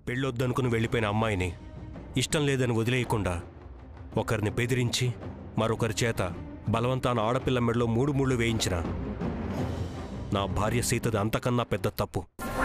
పెళ్ళొద్దనుకుని వెళ్ళిపోయిన అమ్మాయిని ఇష్టం లేదని వదిలేయకుండా ఒకరిని బెదిరించి మరొకరి చేత బలవంతాన ఆడపిల్ల మెడలో మూడు ముళ్ళు వేయించిన నా భార్య సీతది అంతకన్నా పెద్ద తప్పు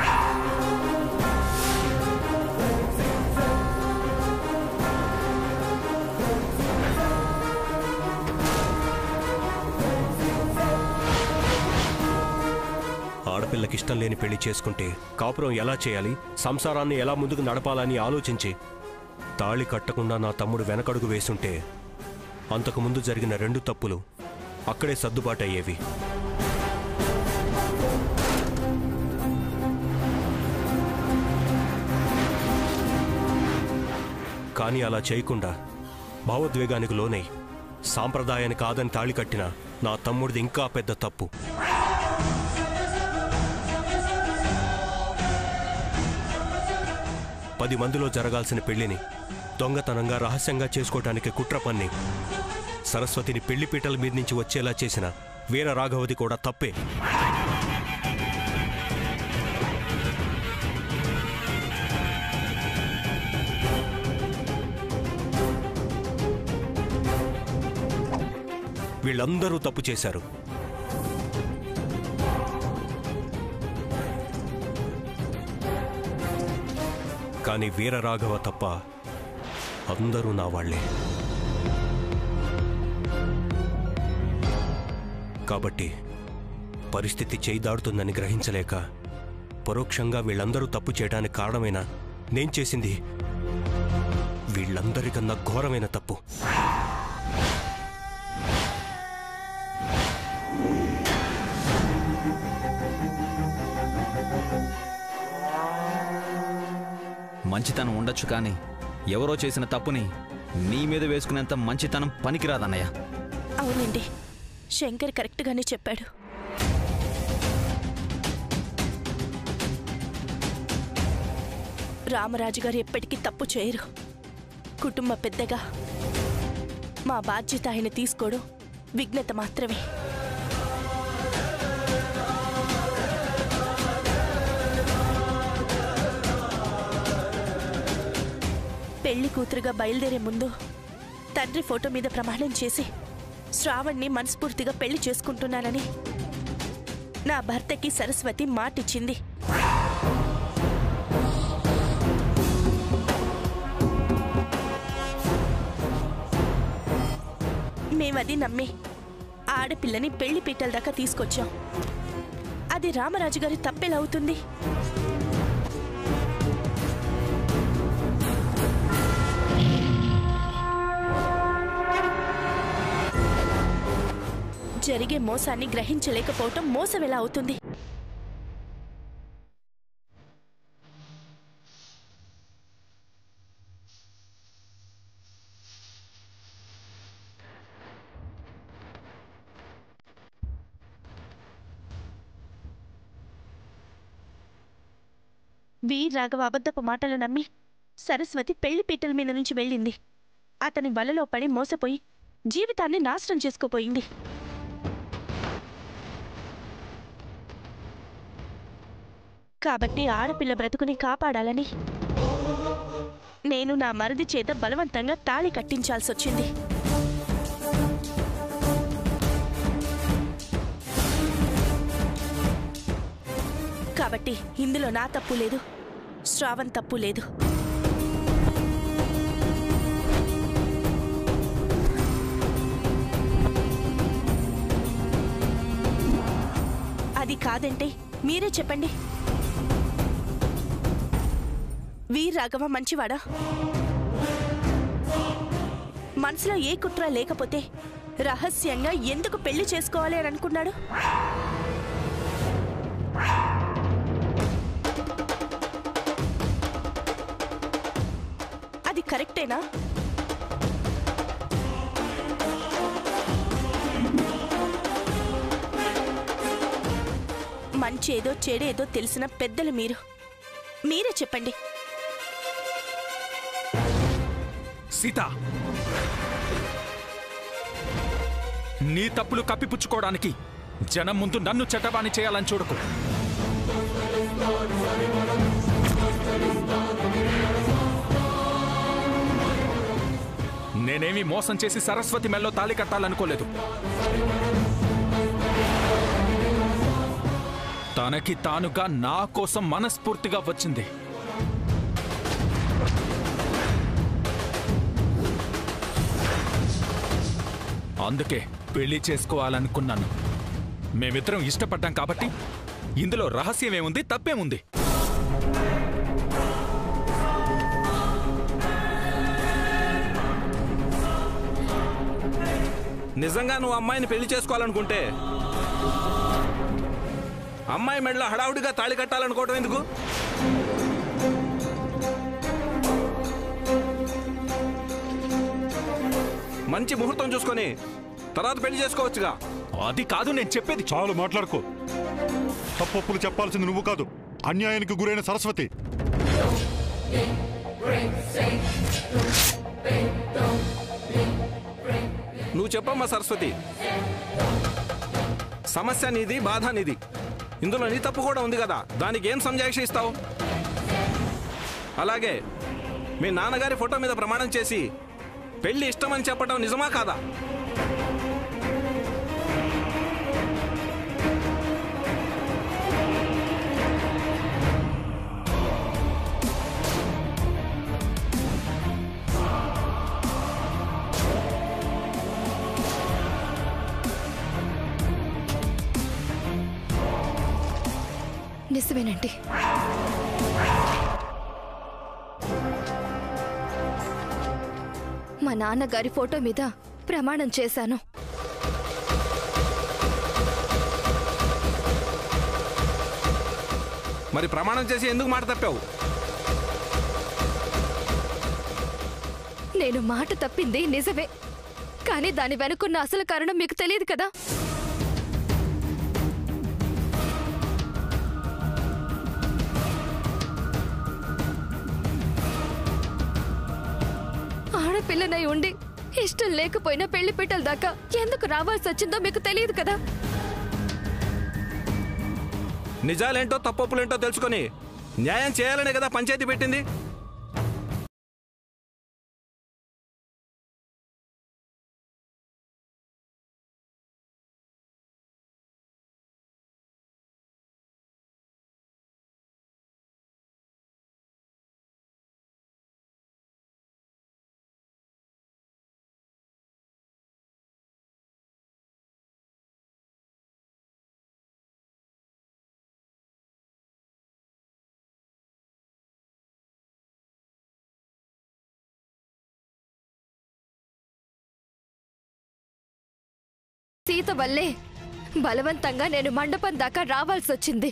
ఆడపిల్లకి ఇష్టం లేని పెళ్లి చేసుకుంటే కాపురం ఎలా చేయాలి సంసారాన్ని ఎలా ముందుకు నడపాలని ఆలోచించి తాళి కట్టకుండా నా తమ్ముడు వెనకడుగు వేసుంటే అంతకుముందు జరిగిన రెండు తప్పులు అక్కడే సర్దుబాటయ్యేవి కానీ అలా చేయకుండా భావోద్వేగానికి లోనై సాంప్రదాయానికి కాదని తాళి కట్టిన నా తమ్ముడిది ఇంకా పెద్ద తప్పు పది మందిలో జరగాల్సిన పెళ్లిని దొంగతనంగా రహస్యంగా చేసుకోవటానికి కుట్ర పన్ని సరస్వతిని పెళ్లి పీటల మీద నుంచి వచ్చేలా చేసిన వీర రాఘవది కూడా తప్పే వీళ్ళందరూ తప్పు చేశారు కానీ వీరరాఘవ తప్ప అందరూ నా వాళ్లే కాబట్టి పరిస్థితి చేయి దాడుతుందని గ్రహించలేక పరోక్షంగా వీళ్ళందరూ తప్పు చేయడానికి కారణమైన నేను చేసింది వీళ్ళందరికన్నా ఘోరమైన తప్పు మంచితనం ఉండొచ్చు కానీ ఎవరో చేసిన తప్పుని నీ మీద వేసుకునేంత మంచితనం పనికిరాదన్నయ్య అవునండి శంకర్ కరెక్ట్గానే చెప్పాడు రామరాజు గారు ఎప్పటికీ తప్పు చేయరు కుటుంబ పెద్దగా మా బాధ్యత ఆయన తీసుకోవడం విఘ్నత మాత్రమే పెళ్లి కూతురుగా బయలుదేరే ముందు తండ్రి ఫోటో మీద ప్రమాణం చేసి శ్రావణ్ణి మనస్ఫూర్తిగా పెళ్లి చేసుకుంటున్నానని నా భర్తకి సరస్వతి మాటిచ్చింది మేమది నమ్మి ఆడపిల్లని పెళ్లి పీటల దాకా తీసుకొచ్చాం అది రామరాజు గారి తప్పెలా అవుతుంది జరిగే మోసాన్ని గ్రహించలేకపోవటం మోసం ఎలా అవుతుంది వి రాఘవ అబద్ధపు మాటలు నమ్మి సరస్వతి పెళ్లి పీటల మీద నుంచి వెళ్ళింది అతని వలలో పడి మోసపోయి జీవితాన్ని నాశనం చేసుకోపోయింది కాబట్టి ఆడపిల్ల బ్రతుకుని కాపాడాలని నేను నా మరిది చేత బలవంతంగా తాళి కట్టించాల్సి వచ్చింది కాబట్టి ఇందులో నా తప్పు లేదు శ్రావణ్ తప్పు లేదు అది కాదంటే మీరే చెప్పండి వీర్ రాఘవ మంచివాడా మనసులో ఏ కుట్ర లేకపోతే రహస్యంగా ఎందుకు పెళ్లి చేసుకోవాలి అని అనుకున్నాడు అది కరెక్టేనా మంచేదో చెడేదో తెలిసిన పెద్దలు మీరు మీరే చెప్పండి సీత నీ తప్పులు కప్పిపుచ్చుకోవడానికి జనం ముందు నన్ను చెట్టబాని చేయాలని చూడకు నేనేమీ మోసం చేసి సరస్వతి మెల్లో తాళి కట్టాలనుకోలేదు తనకి తానుగా నా కోసం మనస్ఫూర్తిగా వచ్చింది అందుకే పెళ్లి చేసుకోవాలనుకున్నాను మేమిద్దరం ఇష్టపడ్డాం కాబట్టి ఇందులో రహస్యమేముంది తప్పేముంది నిజంగా నువ్వు అమ్మాయిని పెళ్లి చేసుకోవాలనుకుంటే అమ్మాయి మెడలో హడావుడిగా తాళి కట్టాలనుకోవటం ఎందుకు మంచి ముహూర్తం చూసుకొని తర్వాత పెళ్లి చేసుకోవచ్చుగా అది కాదు నేను చెప్పేది చాలు మాట్లాడుకో తప్పొప్పులు చెప్పాల్సింది నువ్వు కాదు అన్యాయానికి గురైన సరస్వతి నువ్వు చెప్పమ్మా సరస్వతి సమస్య నీది బాధ నీది ఇందులో నీ తప్పు కూడా ఉంది కదా దానికి ఏం సంజాయిషి ఇస్తావు అలాగే మీ నాన్నగారి ఫోటో మీద ప్రమాణం చేసి పెళ్లి ఇష్టమని చెప్పడం నిజమా కాదా నిజమేనండి మా నాన్నగారి ఫోటో మీద ప్రమాణం చేశాను మరి ప్రమాణం చేసి ఎందుకు మాట తప్పావు నేను మాట తప్పింది నిజమే కానీ దాని వెనుకున్న అసలు కారణం మీకు తెలియదు కదా ఆడపిల్లనై ఉండి ఇష్టం లేకపోయినా పెళ్లి పెట్టల దాకా ఎందుకు రావాల్సి వచ్చిందో మీకు తెలియదు కదా నిజాలేంటో తప్పొప్పులేంటో తెలుసుకొని న్యాయం చేయాలనే కదా పంచాయతీ పెట్టింది సీత వల్లే బలవంతంగా నేను మండపం దాకా రావాల్సి వచ్చింది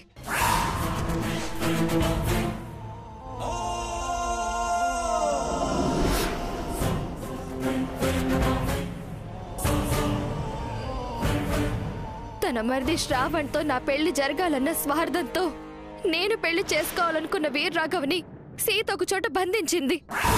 తన మరిది శ్రావణ్తో నా పెళ్లి జరగాలన్న స్వార్థంతో నేను పెళ్లి చేసుకోవాలనుకున్న వీర్ రాఘవని సీత ఒక చోట బంధించింది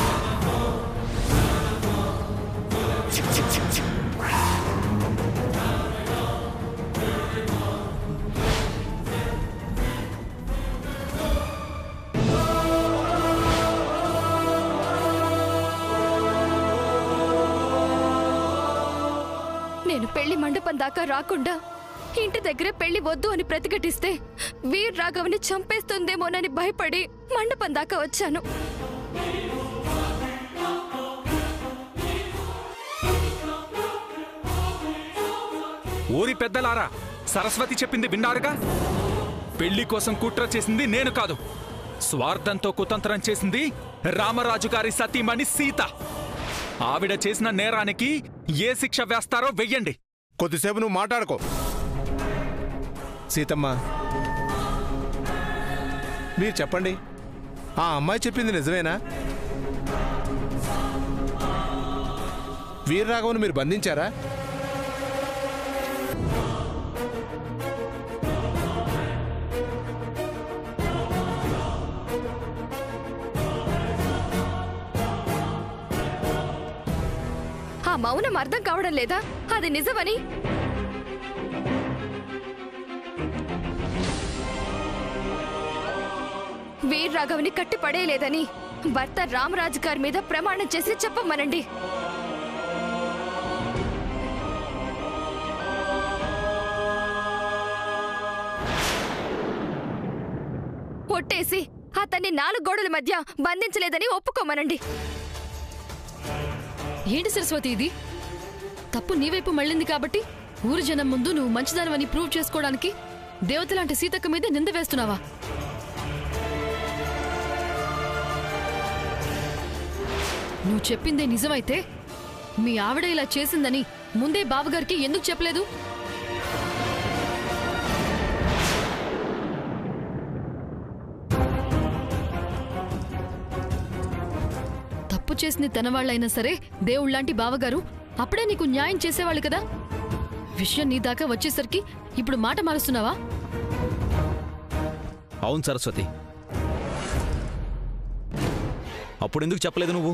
నేను పెళ్లి మండపం దాకా రాకుండా ఇంటి దగ్గరే పెళ్లి వద్దు అని ప్రతిఘటిస్తే వీర్ రాఘవని చంపేస్తుందేమోనని భయపడి మండపం దాకా వచ్చాను ఊరి పెద్దలారా సరస్వతి చెప్పింది విన్నారుగా పెళ్లి కోసం కుట్ర చేసింది నేను కాదు స్వార్థంతో కుతంత్రం చేసింది రామరాజు గారి సతీమణి సీత ఆవిడ చేసిన నేరానికి ఏ శిక్ష వేస్తారో వెయ్యండి కొద్దిసేపు నువ్వు మాట్లాడుకో సీతమ్మ మీరు చెప్పండి ఆ అమ్మాయి చెప్పింది నిజమేనా వీరరాఘవను మీరు బంధించారా ఆ మౌనం అర్థం కావడం లేదా అది నిజమని వీర్ రాఘవని కట్టి పడేయలేదని భర్త రామరాజు గారి మీద ప్రమాణం చేసి చెప్పమనండి ఒట్టేసి అతన్ని నాలుగు గోడల మధ్య బంధించలేదని ఒప్పుకోమనండి ఏంటి సరస్వతి ఇది తప్పు నీ వైపు మళ్ళింది కాబట్టి ఊరి జనం ముందు నువ్వు మంచిదానవని ప్రూవ్ చేసుకోవడానికి దేవత లాంటి సీతక్క మీద నింద వేస్తున్నావా నువ్వు చెప్పిందే నిజమైతే మీ ఆవిడ ఇలా చేసిందని ముందే బావగారికి ఎందుకు చెప్పలేదు తప్పు చేసింది తన వాళ్ళైనా సరే దేవుళ్ళలాంటి బావగారు అప్పుడే నీకు న్యాయం చేసేవాళ్ళు కదా విషయం నీ దాకా వచ్చేసరికి ఇప్పుడు మాట మారుస్తున్నావా అవును సరస్వతి అప్పుడు ఎందుకు చెప్పలేదు నువ్వు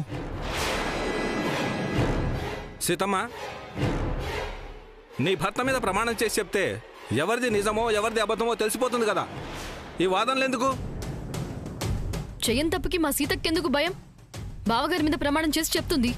సీతమ్మ నీ భర్త మీద ప్రమాణం చేసి చెప్తే ఎవరిది నిజమో ఎవరిది అబద్ధమో తెలిసిపోతుంది కదా ఈ వాదనలు ఎందుకు చెయ్యని తప్పుకి మా సీతక్కెందుకు భయం బావగారి మీద ప్రమాణం చేసి చెప్తుంది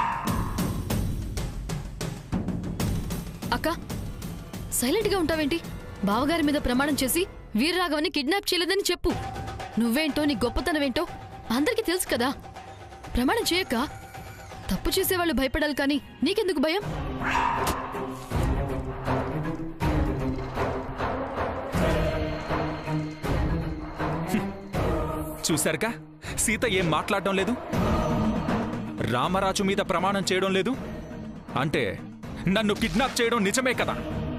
అక్క సైలెంట్గా ఉంటావేంటి బావగారి మీద ప్రమాణం చేసి వీరరాఘవని కిడ్నాప్ చేయలేదని చెప్పు నువ్వేంటో నీ గొప్పతనమేంటో అందరికీ తెలుసు కదా ప్రమాణం చేయక్క తప్పు చేసేవాళ్ళు భయపడాలి కానీ నీకెందుకు భయం చూశారుగా సీత ఏం మాట్లాడడం లేదు రామరాజు మీద ప్రమాణం చేయడం లేదు అంటే నన్ను కిడ్నాప్ చేయడం నిజమే కదా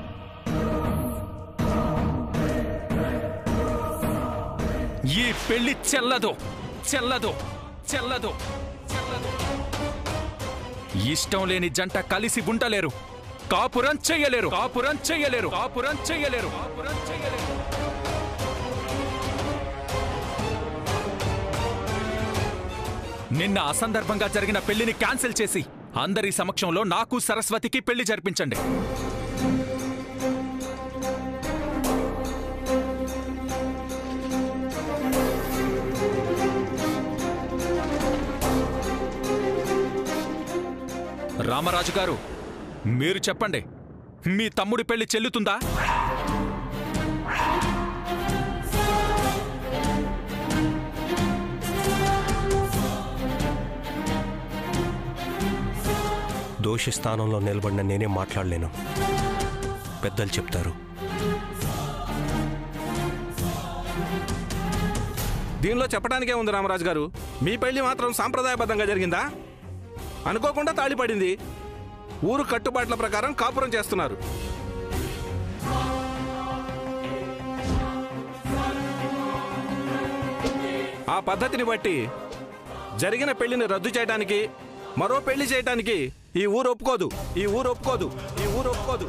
ఈ పెళ్లి చెల్లదు చెల్లదు చెల్లదు చెల్లదు ఇష్టం లేని జంట కలిసి ఉండలేరు కాపురం చెయ్యలేరు కాపురం చెయ్యలేరు కాపురం చెయ్యలేరు కాపురం చెయ్యలేరు నిన్న అసందర్భంగా జరిగిన పెళ్లిని క్యాన్సిల్ చేసి అందరి సమక్షంలో నాకు సరస్వతికి పెళ్లి జరిపించండి రామరాజు గారు మీరు చెప్పండి మీ తమ్ముడి పెళ్లి చెల్లుతుందా దోషి స్థానంలో నిలబడిన నేనే మాట్లాడలేను పెద్దలు చెప్తారు దీనిలో చెప్పడానికే ఉంది రామరాజు గారు మీ పెళ్లి మాత్రం సాంప్రదాయబద్ధంగా జరిగిందా అనుకోకుండా తాళి పడింది ఊరు కట్టుబాట్ల ప్రకారం కాపురం చేస్తున్నారు ఆ పద్ధతిని బట్టి జరిగిన పెళ్లిని రద్దు చేయడానికి మరో పెళ్లి చేయడానికి ఈ ఊరు ఒప్పుకోదు ఈ ఊరు ఒప్పుకోదు ఈ ఊరు ఒప్పుకోదు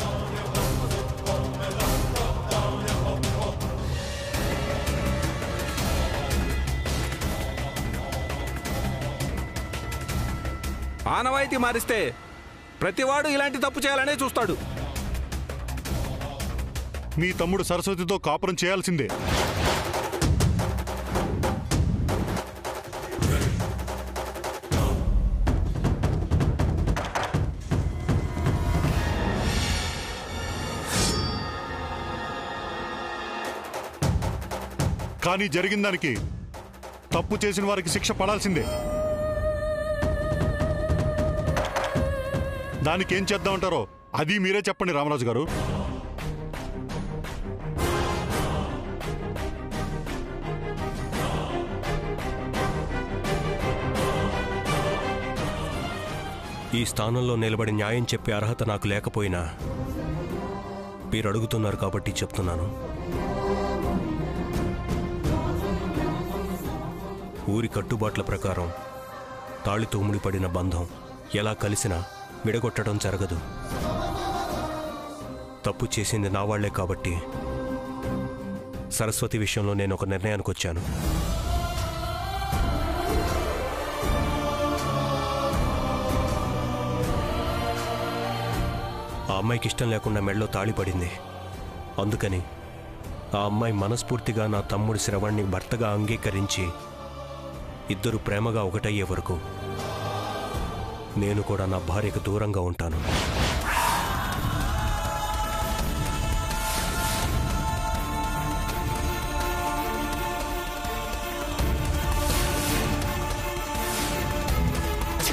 ఆనవాయితీ మారిస్తే ప్రతివాడు ఇలాంటి తప్పు చేయాలనే చూస్తాడు మీ తమ్ముడు సరస్వతితో కాపురం చేయాల్సిందే కానీ జరిగిన దానికి తప్పు చేసిన వారికి శిక్ష పడాల్సిందే దానికి ఏం చేద్దామంటారో అది మీరే చెప్పండి రామరాజు గారు ఈ స్థానంలో నిలబడి న్యాయం చెప్పే అర్హత నాకు లేకపోయినా మీరు అడుగుతున్నారు కాబట్టి చెప్తున్నాను ఊరి కట్టుబాట్ల ప్రకారం తాళితో ముడిపడిన బంధం ఎలా కలిసినా విడగొట్టడం జరగదు తప్పు చేసింది నా వాళ్లే కాబట్టి సరస్వతి విషయంలో నేను ఒక నిర్ణయానికి వచ్చాను ఆ అమ్మాయికి ఇష్టం లేకుండా మెడలో తాళి పడింది అందుకని ఆ అమ్మాయి మనస్ఫూర్తిగా నా తమ్ముడి శ్రవణ్ణి భర్తగా అంగీకరించి ఇద్దరు ప్రేమగా ఒకటయ్యే వరకు నేను కూడా నా భార్యకు దూరంగా ఉంటాను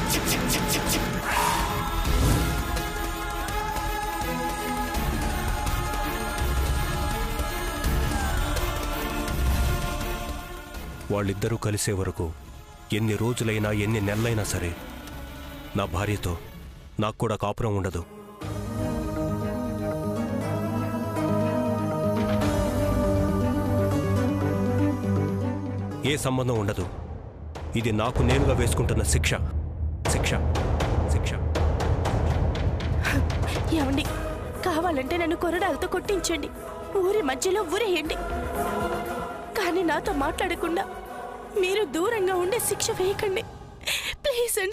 వాళ్ళిద్దరూ కలిసే వరకు ఎన్ని రోజులైనా ఎన్ని నెలలైనా సరే నా భార్యతో నాకు కూడా కాపురం ఉండదు ఏ సంబంధం ఉండదు ఇది నాకు నేనుగా వేసుకుంటున్న శిక్ష శిక్ష శిక్ష ఏమండి కావాలంటే నన్ను కొరడాలతో కొట్టించండి ఊరి మధ్యలో ఊరేయండి కానీ నాతో మాట్లాడకుండా మీరు దూరంగా ఉండే శిక్ష వేయకండి ప్లీజ్ అండి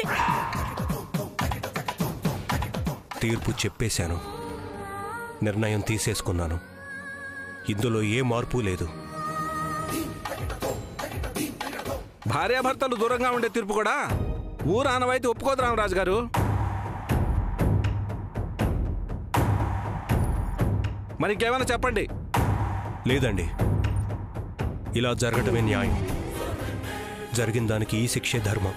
తీర్పు చెప్పేశాను నిర్ణయం తీసేసుకున్నాను ఇందులో ఏ మార్పు లేదు భార్యాభర్తలు దూరంగా ఉండే తీర్పు కూడా ఊరు ఆనవాయితీ ఒప్పుకోదు రామరాజు గారు మరి ఇంకేమైనా చెప్పండి లేదండి ఇలా జరగటమే న్యాయం జరిగిన దానికి ఈ శిక్షే ధర్మం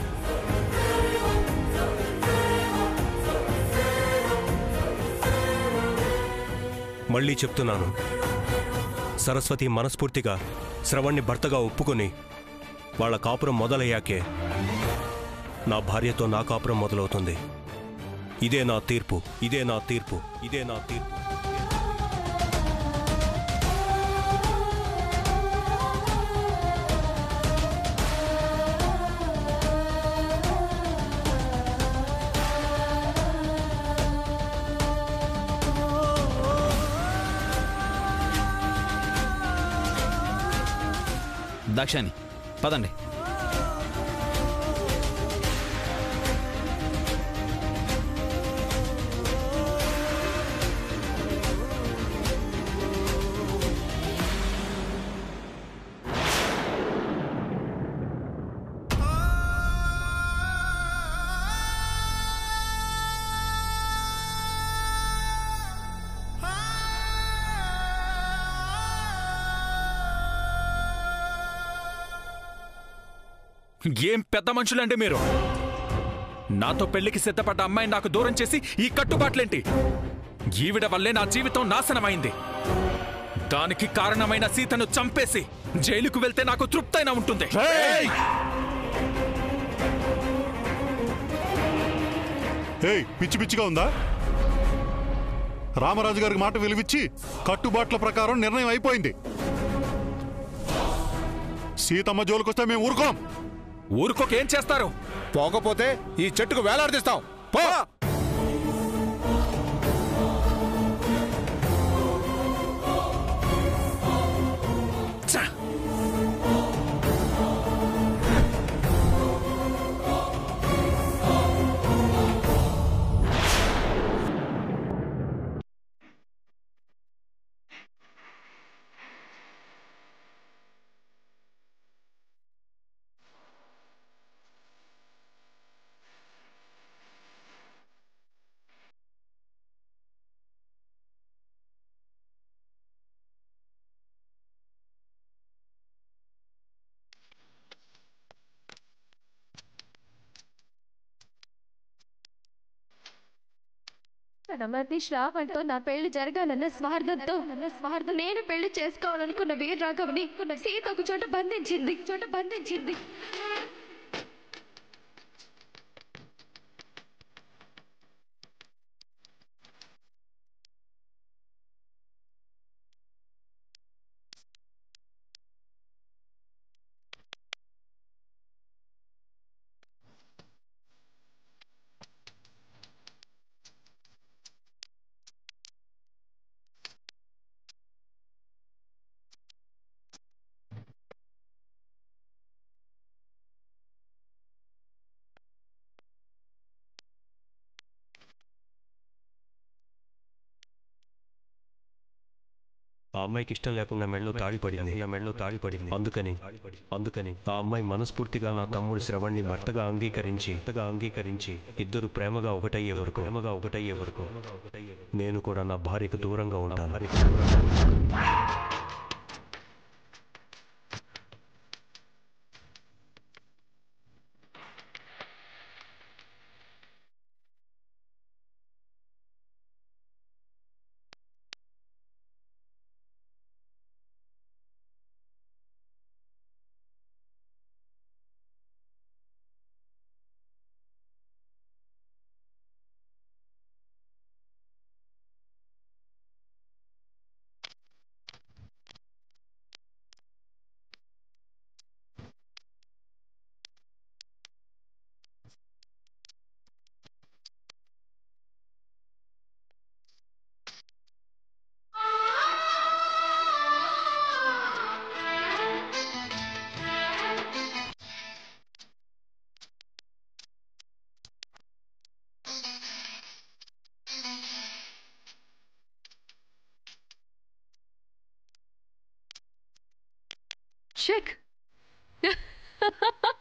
మళ్ళీ చెప్తున్నాను సరస్వతి మనస్ఫూర్తిగా శ్రవణ్ణి భర్తగా ఒప్పుకొని వాళ్ళ కాపురం మొదలయ్యాకే నా భార్యతో నా కాపురం మొదలవుతుంది ఇదే నా తీర్పు ఇదే నా తీర్పు ఇదే నా తీర్పు దాక్షాని పదండి ఏం పెద్ద మనుషులండి మీరు నాతో పెళ్లికి సిద్ధపడ్డ అమ్మాయిని నాకు దూరం చేసి ఈ కట్టుబాట్లేంటి ఈవిడ వల్లే నా జీవితం నాశనమైంది దానికి కారణమైన సీతను చంపేసి జైలుకు వెళ్తే నాకు తృప్తైనా ఉంటుంది ఏయ్ పిచ్చి పిచ్చిగా ఉందా రామరాజు గారికి మాట విలువిచ్చి కట్టుబాట్ల ప్రకారం నిర్ణయం అయిపోయింది సీతమ్మ జోలికొస్తే మేము ఊరుకోం ఊరుకోక ఏం చేస్తారు పోకపోతే ఈ చెట్టుకు వేలాడదీస్తాం పో ఛ! నమతి శ్రావణ్తో నా పెళ్లి జరగాలన్న స్వార్థంతో స్వార్థం నేను పెళ్లి చేసుకోవాలనుకున్న వీర రాఘవని సీత ఒక చోట బంధించింది చోట బంధించింది ఆ అమ్మాయికి ఇష్టం లేకుండా మెడలో తాడి పడింది ఆ మెడలో తాడి పడింది అందుకని అందుకని ఆ అమ్మాయి మనస్ఫూర్తిగా నా తమ్ముడు శ్రవణ్ణి భర్తగా అంగీకరించి భర్తగా అంగీకరించి ఇద్దరు ప్రేమగా ఒకటయ్యే వరకు ప్రేమగా ఒకటయ్యే వరకు నేను కూడా నా భార్యకు దూరంగా ఉంటాను చెక్